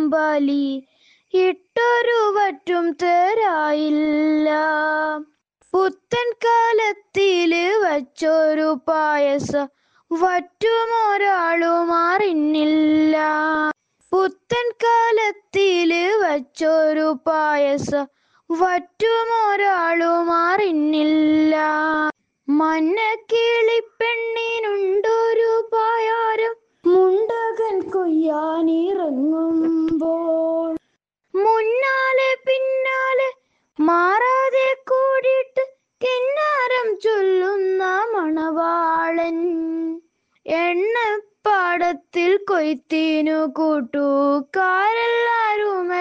ബലി ഇട്ടൊരു വറ്റും തരായില്ല പുത്തൻ കാലത്തില് വച്ചൊരു പായസ വറ്റുമൊരാളും അറിഞ്ഞില്ല പുത്തൻ കാലത്തില് വച്ചൊരു പായസ വറ്റുമൊരാളും അറിഞ്ഞില്ല മന്ന കിളിപ്പെണ്ണിനുണ്ടൊരു പായാരം മുണ്ടകൻ കൊയ്യാനിറങ്ങുമ്പോൾ മുന്നാലെ പിന്നാലെ മാറാതെ കൂടിയിട്ട് കിന്നാരം ചൊല്ലുന്ന മണവാളൻ എണ്ണപ്പാടത്തിൽ കൊയ്ത്തിനു കൂട്ടുകാരെല്ലാരും